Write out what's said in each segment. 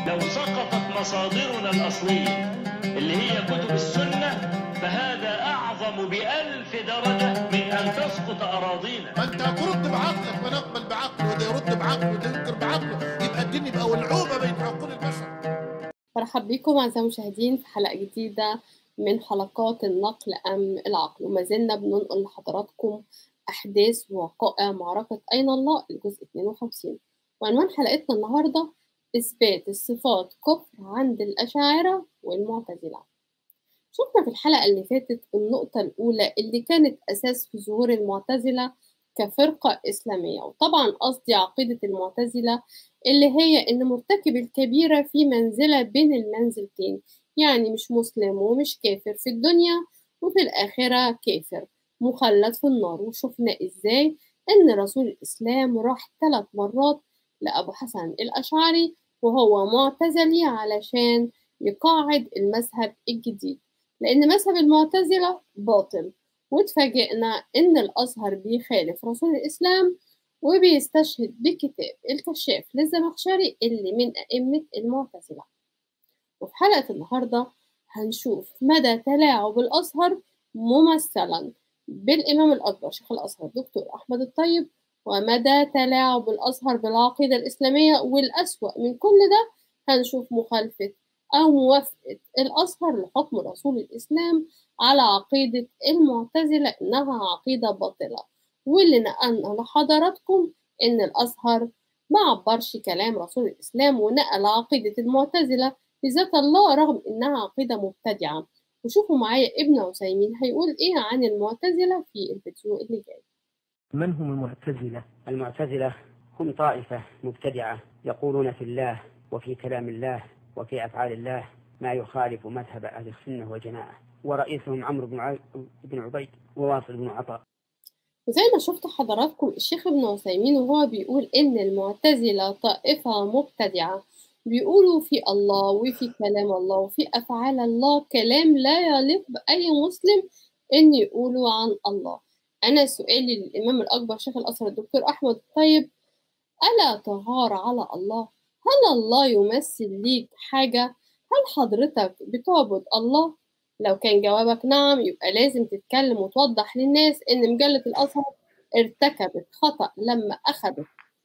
لو سقطت مصادرنا الأصلية اللي هي كتب السنة فهذا أعظم بألف درجة من أن تسقط أراضينا ما انت هترد بعقلك ما نقبل بعقله وده يرد بعقله وده ينكر بعقله يبقى الدين يبقى ولعوبه بين عقول البشر مرحب بكم أعزائي المشاهدين في حلقة جديدة من حلقات النقل أم العقل وما زلنا بننقل لحضراتكم أحداث ووقائع معركة أين الله الجزء 52 وعنوان حلقتنا النهاردة إثبات الصفات كفر عند الأشاعرة والمعتزلة شفنا في الحلقة اللي فاتت النقطة الأولى اللي كانت أساس في ظهور المعتزلة كفرقة إسلامية وطبعا قصدي عقيدة المعتزلة اللي هي إن مرتكب الكبيرة في منزلة بين المنزلتين يعني مش مسلم ومش كافر في الدنيا وفي الآخرة كافر مخلد في النار وشفنا إزاي إن رسول الإسلام راح ثلاث مرات لأبو حسن الأشعري وهو معتزلي علشان يقاعد المذهب الجديد لأن مذهب المعتزلة باطل واتفاجئنا إن الأزهر بيخالف رسول الإسلام وبيستشهد بكتاب الكشاف للزمخشري اللي من أئمة المعتزلة وفي حلقة النهاردة هنشوف مدى تلاعب الأزهر ممثلا بالإمام الأكبر شيخ الأزهر دكتور أحمد الطيب ومدى تلاعب الأزهر بالعقيدة الإسلامية والأسوأ من كل ده هنشوف مخالفة أو موافقة الأزهر لحكم رسول الإسلام على عقيدة المعتزلة إنها عقيدة باطلة واللي نقلنا لحضراتكم إن الأزهر ما عبرش كلام رسول الإسلام ونقل عقيدة المعتزلة بذات الله رغم إنها عقيدة مبتدعة وشوفوا معايا ابن عثيمين هيقول إيه عن المعتزلة في الفيديو اللي جاي من هم المعتزلة؟ المعتزلة هم طائفة مبتدعة يقولون في الله وفي كلام الله وفي أفعال الله ما يخالف مذهب أهل السنة والجماعة ورئيسهم عمرو بن عي- بن عبيد وواصل بن عطاء وزي ما شفت حضراتكم الشيخ ابن عثيمين وهو بيقول إن المعتزلة طائفة مبتدعة بيقولوا في الله وفي كلام الله وفي أفعال الله كلام لا يليق بأي مسلم إن يقولوا عن الله أنا سؤالي للإمام الأكبر شيخ الأزهر الدكتور أحمد الطيب ألا تغار على الله هل الله يمثل ليك حاجة هل حضرتك بتعبد الله لو كان جوابك نعم يبقى لازم تتكلم وتوضح للناس إن مجلة الأزهر ارتكبت خطأ لما أخذت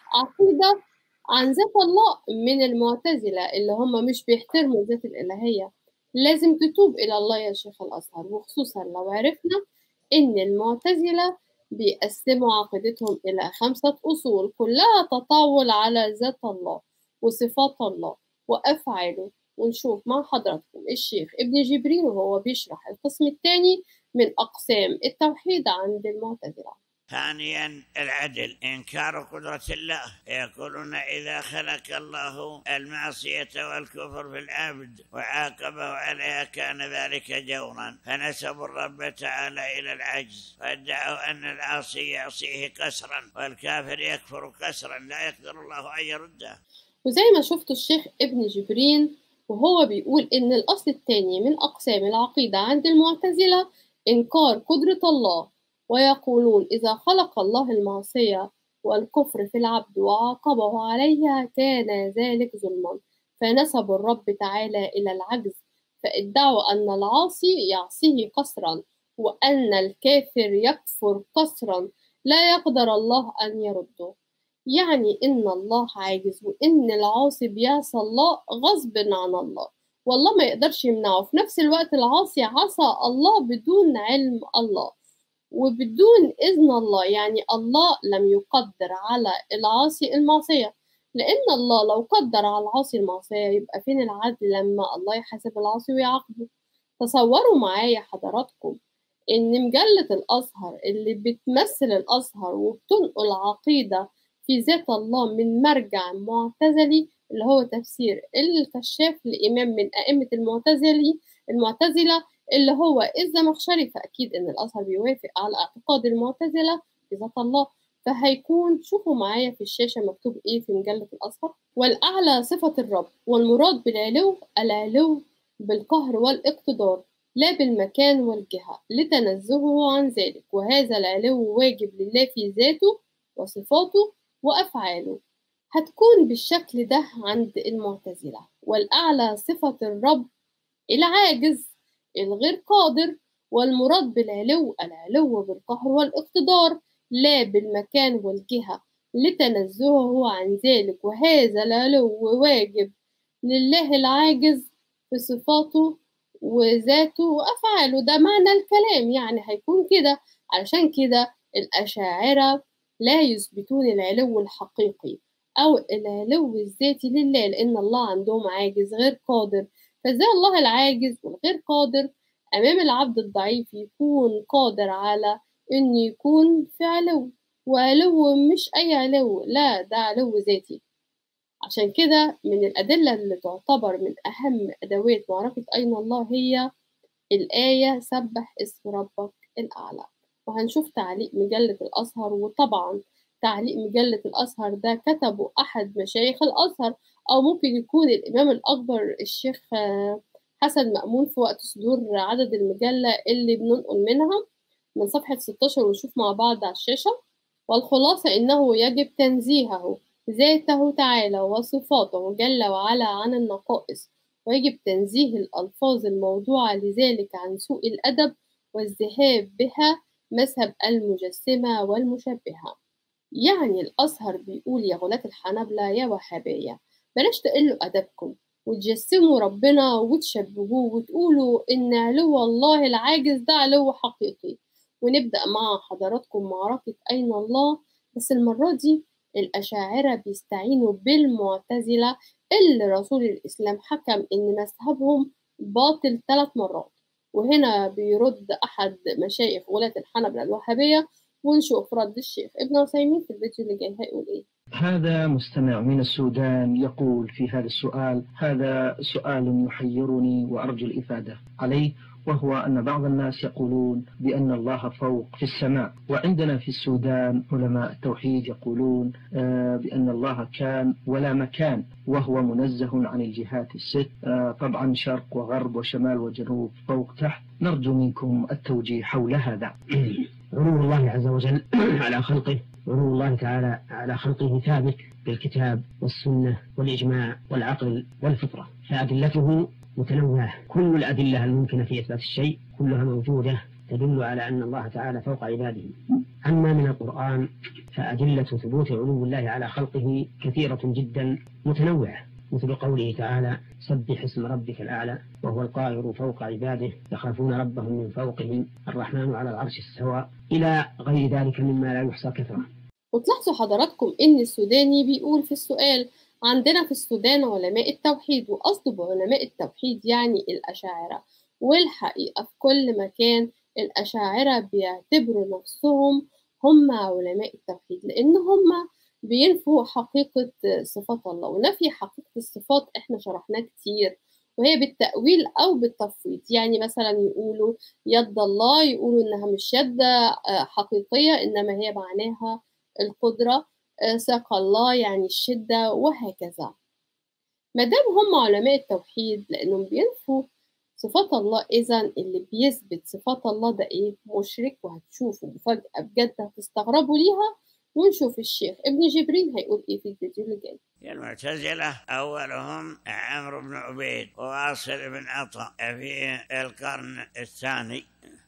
عقيدة عن ذات الله من المعتزلة اللي هم مش بيحترموا ذات الإلهية لازم تتوب إلى الله يا شيخ الأزهر وخصوصا لو عرفنا إن المعتزلة بيقسموا عقيدتهم إلى خمسة أصول كلها تطاول على ذات الله وصفات الله وأفعاله ونشوف مع حضراتكم الشيخ ابن جبريل وهو بيشرح القسم الثاني من أقسام التوحيد عند المعتزلة ثانيا العدل إنكار قدرة الله يقولون إذا خلق الله المعصية والكفر في العبد وعاقبه عليها كان ذلك جورا فنسبوا الرب تعالى إلى العجز وادعوا أن العاصي يعصيه كسرا والكافر يكفر كسرا لا يقدر الله أن يرده وزي ما شفتوا الشيخ ابن جبرين وهو بيقول إن الأصل الثاني من أقسام العقيدة عند المعتزلة إنكار قدرة الله ويقولون إذا خلق الله المعصية والكفر في العبد وعاقبه عليها كان ذلك ظلما فنسبوا الرب تعالى إلى العجز فادعوا أن العاصي يعصيه قسرا وأن الكافر يكفر قسرا لا يقدر الله أن يرده يعني إن الله عاجز وإن العاصي بيعصى الله غصب عن الله والله ما يقدرش يمنعه في نفس الوقت العاصي عصى الله بدون علم الله وبدون إذن الله يعني الله لم يقدر على العاصي المعصية لأن الله لو قدر على العاصي المعصية يبقى فين العدل لما الله يحاسب العاصي ويعاقبه تصوروا معايا حضراتكم إن مجلة الأزهر اللي بتمثل الأزهر وبتنقل عقيدة في ذات الله من مرجع معتزلي اللي هو تفسير الكشاف لإمام من أئمة المعتزلي المعتزلة اللي هو الزمخشري فأكيد إن الأزهر بيوافق على اعتقاد المعتزلة في ذات الله فهيكون شوفوا معايا في الشاشة مكتوب إيه في مجلة الأزهر والأعلى صفة الرب والمراد بالعلو العلو بالقهر والاقتدار لا بالمكان والجهة لتنزهه عن ذلك وهذا العلو واجب لله في ذاته وصفاته وأفعاله هتكون بالشكل ده عند المعتزلة والأعلى صفة الرب العاجز الغير قادر والمراد بالعلو العلو بالقهر والاقتدار لا بالمكان والجهة لتنزهه عن ذلك وهذا العلو واجب لله العاجز في صفاته وذاته وأفعاله ده معنى الكلام يعني هيكون كده علشان كده الأشاعرة لا يثبتون العلو الحقيقي أو العلو الذاتي لله لأن الله عندهم عاجز غير قادر فإزاي الله العاجز والغير قادر أمام العبد الضعيف يكون قادر على إنه يكون في علو وعلو مش أي علو لا ده علو ذاتي عشان كده من الأدلة اللي تعتبر من أهم أدوات معرفة أين الله هي الآية سبح اسم ربك الأعلى وهنشوف تعليق مجلة الأزهر وطبعا تعليق مجلة الأزهر ده كتبه أحد مشايخ الأزهر أو ممكن يكون الإمام الأكبر الشيخ حسن مأمون في وقت صدور عدد المجلة اللي بننقل منها من صفحة 16 ونشوف مع بعض على الشاشة والخلاصة إنه يجب تنزيهه ذاته تعالى وصفاته جل وعلا عن النقائص ويجب تنزيه الألفاظ الموضوعة لذلك عن سوء الأدب والذهاب بها مذهب المجسمة والمشبهة يعني الأزهر بيقول يا غلاة الحنبلة يا وهابية بلاش تقلوا أدبكم وتجسموا ربنا وتشبهوه وتقولوا إن علو الله العاجز ده علو حقيقي ونبدأ مع حضراتكم معركة أين الله بس المرة دي الأشاعرة بيستعينوا بالمعتزلة اللي رسول الإسلام حكم إن مذهبهم باطل ثلاث مرات وهنا بيرد أحد مشايخ ولاة الحنبلة الوهابية ونشوف رد الشيخ ابن عثيمين في الفيديو اللي جاي هيقول إيه هذا مستمع من السودان يقول في هذا السؤال هذا سؤال يحيرني وأرجو الإفادة عليه وهو أن بعض الناس يقولون بأن الله فوق في السماء وعندنا في السودان علماء التوحيد يقولون آه، بأن الله كان ولا مكان وهو منزه عن الجهات الست آه، طبعا شرق وغرب وشمال وجنوب فوق تحت نرجو منكم التوجيه حول هذا علو الله عز وجل على خلقه علو الله تعالى على خلقه ثابت بالكتاب والسنة والإجماع والعقل والفطرة فأدلته متنوعة كل الأدلة الممكنة في إثبات الشيء كلها موجودة تدل على أن الله تعالى فوق عباده أما من القرآن فأدلة ثبوت علو الله على خلقه كثيرة جدا متنوعة مثل قوله تعالى سبح اسم ربك الأعلى وهو القاهر فوق عباده يخافون ربهم من فوقهم الرحمن على العرش استوى إلى غير ذلك مما لا يحصى كثرة وتلاحظوا حضراتكم إن السوداني بيقول في السؤال عندنا في السودان علماء التوحيد وقصده بعلماء التوحيد يعني الأشاعرة والحقيقة في كل مكان الأشاعرة بيعتبروا نفسهم هم علماء التوحيد لأن هم بينفوا حقيقة صفات الله ونفي حقيقة الصفات احنا شرحناه كتير وهي بالتأويل أو بالتفويض يعني مثلا يقولوا يد الله يقولوا إنها مش يد حقيقية إنما هي معناها القدرة ساق الله يعني الشدة وهكذا مادام هم علماء التوحيد لأنهم بينفوا صفات الله إذا اللي بيثبت صفات الله ده إيه مشرك وهتشوفوا مفاجأة بجد هتستغربوا ليها ونشوف الشيخ ابن جبريل هيقول إيه في الفيديو اللي جاي المعتزلة أولهم عمرو بن عبيد وواصل بن عطاء في القرن الثاني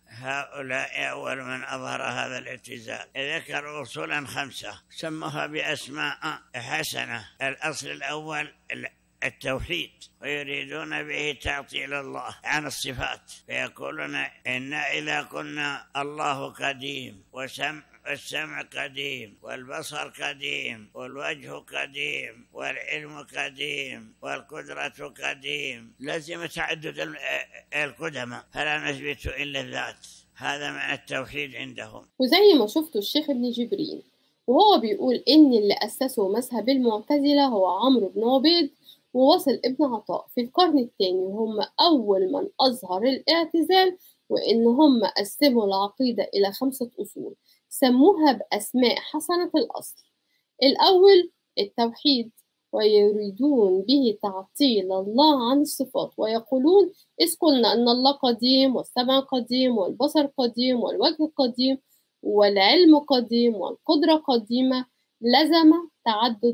هؤلاء أول من أظهر هذا الاعتزال ذكروا أصولا خمسة سموها بأسماء حسنة الأصل الأول التوحيد ويريدون به تعطيل الله عن الصفات فيقولون إن إذا كنا الله قديم وسمع السمع قديم والبصر قديم والوجه قديم والعلم قديم والقدرة قديم لازم تعدد القدماء فلا نثبت إلا الذات هذا معنى التوحيد عندهم وزي ما شفتوا الشيخ ابن جبريل وهو بيقول إن اللي أسسوا مذهب المعتزلة هو عمرو بن عبيد ووصل ابن عطاء في القرن الثاني وهم أول من أظهر الاعتزال وإن هم قسموا العقيدة إلى خمسة أصول سموها بأسماء حسنة الأصل الأول التوحيد ويريدون به تعطيل الله عن الصفات ويقولون إذ قلنا أن الله قديم والسمع قديم والبصر قديم والوجه قديم والعلم قديم والقدرة قديمة لزم تعدد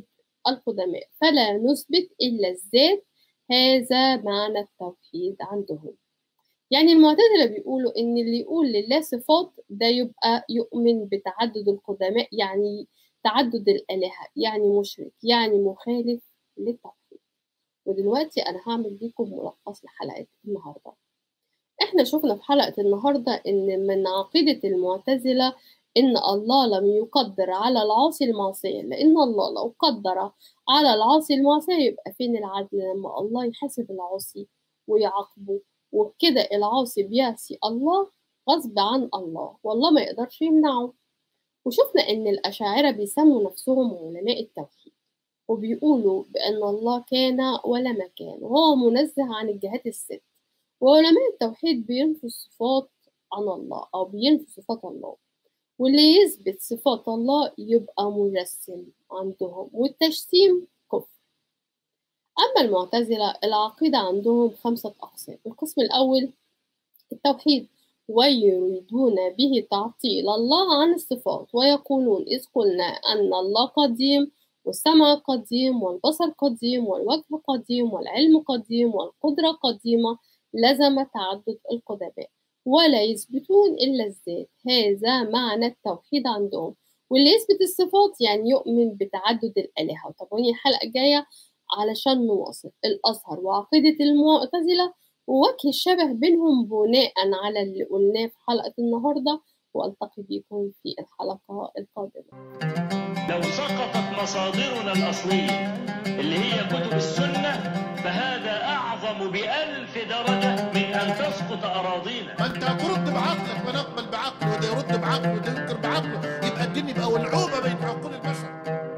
القدماء فلا نثبت إلا الذات هذا معنى التوحيد عندهم يعني المعتزلة بيقولوا إن اللي يقول لله صفات ده يبقى يؤمن بتعدد القدماء يعني تعدد الآلهة يعني مشرك يعني مخالف للتوحيد ودلوقتي أنا هعمل لكم ملخص لحلقة النهاردة إحنا شفنا في حلقة النهاردة إن من عقيدة المعتزلة إن الله لم يقدر على العاصي المعصية لأن الله لو قدر على العاصي المعصية يبقى فين العدل لما الله يحاسب العاصي ويعاقبه وبكده العاصي بيعصي الله غصب عن الله والله ما يقدرش يمنعه وشفنا إن الأشاعرة بيسموا نفسهم علماء التوحيد وبيقولوا بأن الله كان ولا مكان وهو منزه عن الجهات الست وعلماء التوحيد بينفوا الصفات عن الله أو بينفوا صفات الله واللي يثبت صفات الله يبقى مجسم عندهم والتجسيم كفر أما المعتزلة العقيدة عندهم خمسة أقسام القسم الأول التوحيد ويريدون به تعطيل الله عن الصفات ويقولون إذ قلنا أن الله قديم والسمع قديم والبصر قديم والوجه قديم والعلم قديم والقدرة قديمة لزم تعدد القدماء ولا يثبتون إلا الذات هذا معنى التوحيد عندهم واللي يثبت الصفات يعني يؤمن بتعدد الآلهة وتابعوني الحلقة الجاية علشان نواصل الأزهر وعقيدة المعتزلة ووجه الشبه بينهم بناء على اللي قلناه في حلقة النهاردة وألتقي بكم في الحلقة القادمة لو سقطت مصادرنا الأصلية اللي هي كتب السنة فهذا أعظم بألف درجة من أن تسقط أراضينا ما انت هترد بعقلك ونقبل بعقله وده يرد بعقله وده ينكر بعقله يبقى الدين يبقى ولعوبه بين عقول البشر